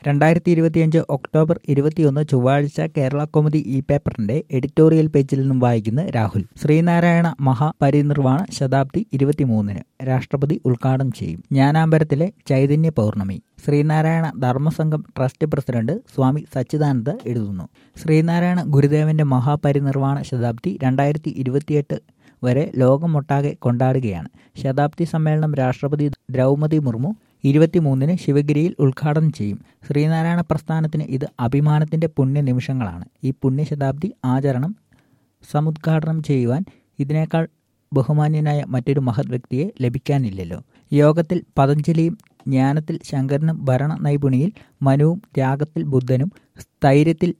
രണ്ടായിരത്തി ഇരുപത്തിയഞ്ച് ഒക്ടോബർ ഇരുപത്തിയൊന്ന് ചൊവ്വാഴ്ച കേരള കോമുദി ഇ പേപ്പറിന്റെ എഡിറ്റോറിയൽ പേജിൽ നിന്നും വായിക്കുന്ന രാഹുൽ ശ്രീനാരായണ മഹാപരിനിർവാണ ശതാബ്ദി ഇരുപത്തിമൂന്നിന് രാഷ്ട്രപതി ഉദ്ഘാടനം ചെയ്യും ജ്ഞാനാമ്പരത്തിലെ ചൈതന്യ പൗർണമി ശ്രീനാരായണ ധർമ്മസംഘം ട്രസ്റ്റ് പ്രസിഡന്റ് സ്വാമി സച്ചിദാനന്ദ എഴുതുന്നു ശ്രീനാരായണ ഗുരുദേവന്റെ മഹാപരിനിർവാണ ശതാബ്ദി രണ്ടായിരത്തി ഇരുപത്തിയെട്ട് വരെ ലോകമൊട്ടാകെ കൊണ്ടാടുകയാണ് ശതാബ്ദി സമ്മേളനം രാഷ്ട്രപതി ദ്രൗപതി മുർമു ഇരുപത്തിമൂന്നിന് ശിവഗിരിയിൽ ഉദ്ഘാടനം ചെയ്യും ശ്രീനാരായണ പ്രസ്ഥാനത്തിന് ഇത് അഭിമാനത്തിന്റെ പുണ്യ നിമിഷങ്ങളാണ് ഈ പുണ്യശതാബ്ദി ആചരണം സമുദ്ഘാടനം ചെയ്യുവാൻ ഇതിനേക്കാൾ ബഹുമാന്യനായ മറ്റൊരു മഹത് വ്യക്തിയെ ലഭിക്കാനില്ലല്ലോ യോഗത്തിൽ പതഞ്ജലിയും ജ്ഞാനത്തിൽ ശങ്കരനും ഭരണ നൈപുണിയിൽ മനുവും ത്യാഗത്തിൽ ബുദ്ധനും സ്ഥൈര്യത്തിൽ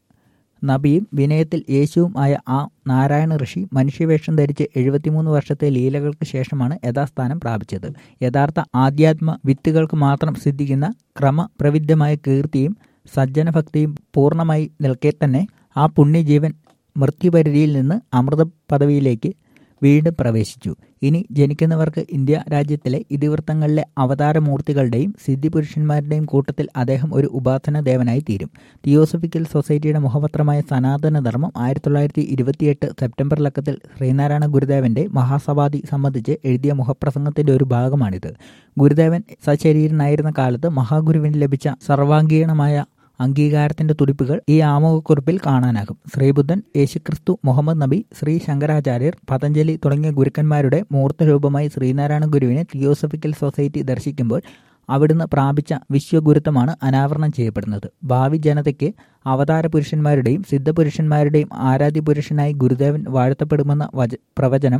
നബിയും വിനയത്തിൽ യേശുവും ആയ ആ നാരായണ ഋഷി മനുഷ്യവേഷം ധരിച്ച് എഴുപത്തിമൂന്ന് വർഷത്തെ ലീലകൾക്ക് ശേഷമാണ് യഥാസ്ഥാനം പ്രാപിച്ചത് യഥാർത്ഥ ആധ്യാത്മ വിത്തുകൾക്ക് മാത്രം സിദ്ധിക്കുന്ന ക്രമപ്രവിദ്ധമായ കീർത്തിയും സജ്ജനഭക്തിയും പൂർണ്ണമായി നിൽക്കെ തന്നെ ആ പുണ്യജീവൻ മൃത്യുപരിധിയിൽ നിന്ന് അമൃത പദവിയിലേക്ക് വീണ്ടും പ്രവേശിച്ചു ഇനി ജനിക്കുന്നവർക്ക് ഇന്ത്യ രാജ്യത്തിലെ ഇതിവൃത്തങ്ങളിലെ അവതാരമൂർത്തികളുടെയും സിദ്ധിപുരുഷന്മാരുടെയും കൂട്ടത്തിൽ അദ്ദേഹം ഒരു ഉപാസന ദേവനായി തീരും തിയോസഫിക്കൽ സൊസൈറ്റിയുടെ മുഖപത്രമായ സനാതന ധർമ്മം ആയിരത്തി തൊള്ളായിരത്തി ഇരുപത്തിയെട്ട് സെപ്റ്റംബർ ലക്കത്തിൽ ശ്രീനാരായണ ഗുരുദേവന്റെ മഹാസമാധി സംബന്ധിച്ച് എഴുതിയ മുഖപ്രസംഗത്തിന്റെ ഒരു ഭാഗമാണിത് ഗുരുദേവൻ സശരീരനായിരുന്ന കാലത്ത് മഹാഗുരുവിന് ലഭിച്ച സർവാംഗീണമായ അംഗീകാരത്തിന്റെ തുടിപ്പുകൾ ഈ ആമുഖക്കുറിപ്പിൽ കാണാനാകും ശ്രീബുദ്ധൻ യേശുക്രിസ്തു മുഹമ്മദ് നബി ശ്രീ ശങ്കരാചാര്യർ പതഞ്ജലി തുടങ്ങിയ ഗുരുക്കന്മാരുടെ മൂർത്തരൂപമായി ശ്രീനാരായണ ഗുരുവിനെ തിയോസഫിക്കൽ സൊസൈറ്റി ദർശിക്കുമ്പോൾ അവിടുന്ന് പ്രാപിച്ച വിശ്വഗുരുത്വമാണ് അനാവരണം ചെയ്യപ്പെടുന്നത് ഭാവി ജനതയ്ക്ക് അവതാര പുരുഷന്മാരുടെയും സിദ്ധപുരുഷന്മാരുടെയും ആരാധ്യ പുരുഷനായി ഗുരുദേവൻ വാഴ്ത്തപ്പെടുമെന്ന വച പ്രവചനം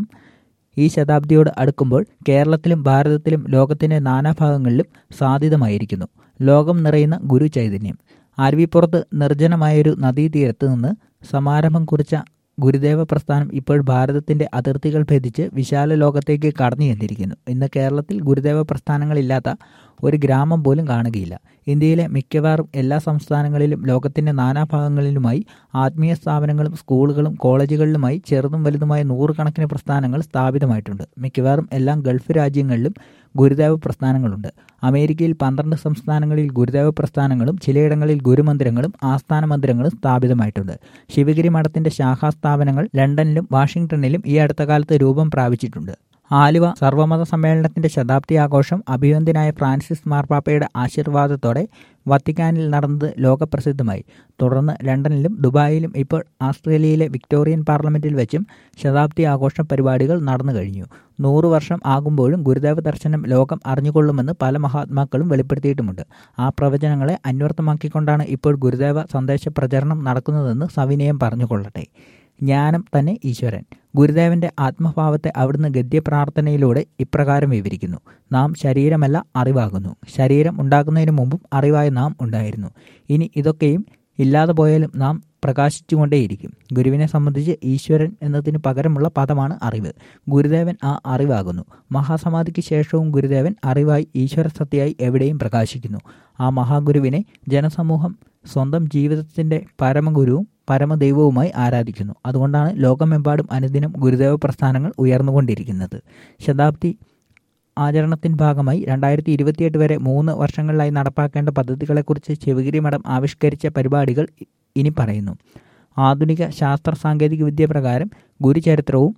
ഈ ശതാബ്ദിയോട് അടുക്കുമ്പോൾ കേരളത്തിലും ഭാരതത്തിലും ലോകത്തിന്റെ നാനാഭാഗങ്ങളിലും സാധ്യതമായിരിക്കുന്നു ലോകം നിറയുന്ന ഗുരു ചൈതന്യം അരുവിപ്പുറത്ത് നിർജ്ജനമായൊരു നദീതീരത്ത് നിന്ന് സമാരംഭം കുറിച്ച ഗുരുദേവ പ്രസ്ഥാനം ഇപ്പോൾ ഭാരതത്തിന്റെ അതിർത്തികൾ ഭേദിച്ച് വിശാല ലോകത്തേക്ക് കടന്നു ചെന്നിരിക്കുന്നു ഇന്ന് കേരളത്തിൽ ഗുരുദേവ പ്രസ്ഥാനങ്ങളില്ലാത്ത ഒരു ഗ്രാമം പോലും കാണുകയില്ല ഇന്ത്യയിലെ മിക്കവാറും എല്ലാ സംസ്ഥാനങ്ങളിലും ലോകത്തിന്റെ നാനാഭാഗങ്ങളിലുമായി ആത്മീയ സ്ഥാപനങ്ങളും സ്കൂളുകളും കോളേജുകളിലുമായി ചെറുതും വലുതുമായ നൂറുകണക്കിന് പ്രസ്ഥാനങ്ങൾ സ്ഥാപിതമായിട്ടുണ്ട് മിക്കവാറും എല്ലാം ഗൾഫ് രാജ്യങ്ങളിലും ഗുരുദേവ പ്രസ്ഥാനങ്ങളുണ്ട് അമേരിക്കയിൽ പന്ത്രണ്ട് സംസ്ഥാനങ്ങളിൽ ഗുരുദേവ പ്രസ്ഥാനങ്ങളും ചിലയിടങ്ങളിൽ ഗുരുമന്ദിരങ്ങളും ആസ്ഥാന മന്ദിരങ്ങളും സ്ഥാപിതമായിട്ടുണ്ട് ശിവഗിരി മഠത്തിന്റെ ശാഖാസ്ഥാപനങ്ങൾ ലണ്ടനിലും വാഷിംഗ്ടണിലും ഈ അടുത്ത കാലത്ത് രൂപം പ്രാപിച്ചിട്ടുണ്ട് ആലുവ സർവമത സമ്മേളനത്തിന്റെ ശതാബ്ദി ആഘോഷം അഭിവന്ദ്യനായ ഫ്രാൻസിസ് മാർപ്പാപ്പയുടെ ആശീർവാദത്തോടെ വത്തിക്കാനിൽ നടന്നത് ലോകപ്രസിദ്ധമായി തുടർന്ന് ലണ്ടനിലും ദുബായിലും ഇപ്പോൾ ആസ്ട്രേലിയയിലെ വിക്ടോറിയൻ പാർലമെന്റിൽ വെച്ചും ശതാബ്ദി ആഘോഷ പരിപാടികൾ നടന്നു കഴിഞ്ഞു നൂറു വർഷം ആകുമ്പോഴും ഗുരുദേവ ദർശനം ലോകം അറിഞ്ഞുകൊള്ളുമെന്ന് പല മഹാത്മാക്കളും വെളിപ്പെടുത്തിയിട്ടുമുണ്ട് ആ പ്രവചനങ്ങളെ അന്വർത്ഥമാക്കിക്കൊണ്ടാണ് ഇപ്പോൾ ഗുരുദേവ സന്ദേശ പ്രചരണം നടക്കുന്നതെന്ന് സവിനയം പറഞ്ഞുകൊള്ളട്ടെ ജ്ഞാനം തന്നെ ഈശ്വരൻ ഗുരുദേവന്റെ ആത്മഭാവത്തെ അവിടുന്ന് ഗദ്യപ്രാർത്ഥനയിലൂടെ ഇപ്രകാരം വിവരിക്കുന്നു നാം ശരീരമല്ല അറിവാകുന്നു ശരീരം ഉണ്ടാകുന്നതിന് മുമ്പും അറിവായ നാം ഉണ്ടായിരുന്നു ഇനി ഇതൊക്കെയും ഇല്ലാതെ പോയാലും നാം പ്രകാശിച്ചുകൊണ്ടേയിരിക്കും ഗുരുവിനെ സംബന്ധിച്ച് ഈശ്വരൻ എന്നതിന് പകരമുള്ള പദമാണ് അറിവ് ഗുരുദേവൻ ആ അറിവാകുന്നു മഹാസമാധിക്ക് ശേഷവും ഗുരുദേവൻ അറിവായി ഈശ്വര സത്യയായി എവിടെയും പ്രകാശിക്കുന്നു ആ മഹാഗുരുവിനെ ജനസമൂഹം സ്വന്തം ജീവിതത്തിന്റെ പരമഗുരുവും പരമദൈവവുമായി ആരാധിക്കുന്നു അതുകൊണ്ടാണ് ലോകമെമ്പാടും അനുദിനം ഗുരുദേവ പ്രസ്ഥാനങ്ങൾ ഉയർന്നുകൊണ്ടിരിക്കുന്നത് ശതാബ്ദി ആചരണത്തിൻ്റെ ഭാഗമായി രണ്ടായിരത്തി ഇരുപത്തിയെട്ട് വരെ മൂന്ന് വർഷങ്ങളിലായി നടപ്പാക്കേണ്ട പദ്ധതികളെക്കുറിച്ച് ശിവഗിരി മഠം ആവിഷ്കരിച്ച പരിപാടികൾ ഇനി പറയുന്നു ആധുനിക ശാസ്ത്ര സാങ്കേതിക വിദ്യ പ്രകാരം ഗുരുചരിത്രവും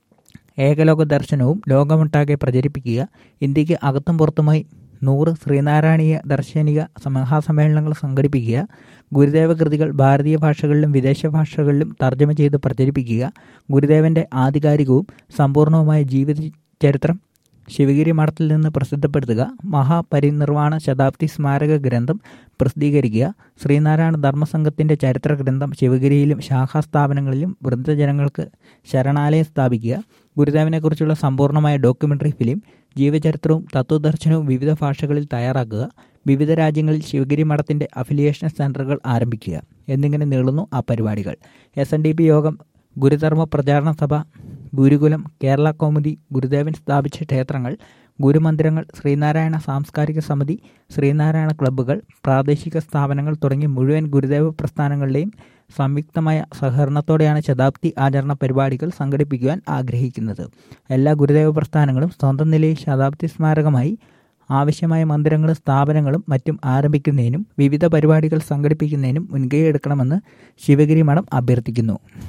ഏകലോക ദർശനവും ലോകമൊട്ടാകെ പ്രചരിപ്പിക്കുക ഇന്ത്യക്ക് അകത്തും പുറത്തുമായി നൂറ് ശ്രീനാരായണീയ ദർശനിക മഹാസമ്മേളനങ്ങൾ സംഘടിപ്പിക്കുക ഗുരുദേവ കൃതികൾ ഭാരതീയ ഭാഷകളിലും വിദേശ ഭാഷകളിലും തർജ്ജമ ചെയ്ത് പ്രചരിപ്പിക്കുക ഗുരുദേവന്റെ ആധികാരികവും സമ്പൂർണവുമായ ജീവിത ചരിത്രം ശിവഗിരി മഠത്തിൽ നിന്ന് പ്രസിദ്ധപ്പെടുത്തുക മഹാപരിനിർവാണ ശതാബ്ദി സ്മാരക ഗ്രന്ഥം പ്രസിദ്ധീകരിക്കുക ശ്രീനാരായണ ധർമ്മസംഘത്തിന്റെ ചരിത്ര ഗ്രന്ഥം ശിവഗിരിയിലും ശാഖാസ്ഥാപനങ്ങളിലും വൃദ്ധജനങ്ങൾക്ക് ശരണാലയം സ്ഥാപിക്കുക ഗുരുദേവനെക്കുറിച്ചുള്ള സമ്പൂർണ്ണമായ ഡോക്യുമെന്ററി ഫിലിം ജീവചരിത്രവും തത്വദർശനവും വിവിധ ഭാഷകളിൽ തയ്യാറാക്കുക വിവിധ രാജ്യങ്ങളിൽ ശിവഗിരി മഠത്തിന്റെ അഫിലിയേഷൻ സെന്ററുകൾ ആരംഭിക്കുക എന്നിങ്ങനെ നീളുന്നു ആ പരിപാടികൾ എസ് എൻ ഡി പി യോഗം ഗുരുധർമ്മ പ്രചാരണ സഭ ഗുരുകുലം കേരള കൗമുദി ഗുരുദേവൻ സ്ഥാപിച്ച ക്ഷേത്രങ്ങൾ ഗുരുമന്ദിരങ്ങൾ ശ്രീനാരായണ സാംസ്കാരിക സമിതി ശ്രീനാരായണ ക്ലബ്ബുകൾ പ്രാദേശിക സ്ഥാപനങ്ങൾ തുടങ്ങി മുഴുവൻ ഗുരുദേവ പ്രസ്ഥാനങ്ങളുടെയും സംയുക്തമായ സഹകരണത്തോടെയാണ് ശതാബ്ദി ആചരണ പരിപാടികൾ സംഘടിപ്പിക്കുവാൻ ആഗ്രഹിക്കുന്നത് എല്ലാ ഗുരുദേവ പ്രസ്ഥാനങ്ങളും സ്വന്തം നിലയിൽ ശതാബ്ദി സ്മാരകമായി ആവശ്യമായ മന്ദിരങ്ങളും സ്ഥാപനങ്ങളും മറ്റും ആരംഭിക്കുന്നതിനും വിവിധ പരിപാടികൾ സംഘടിപ്പിക്കുന്നതിനും മുൻകൈ എടുക്കണമെന്ന് ശിവഗിരി മഠം അഭ്യർത്ഥിക്കുന്നു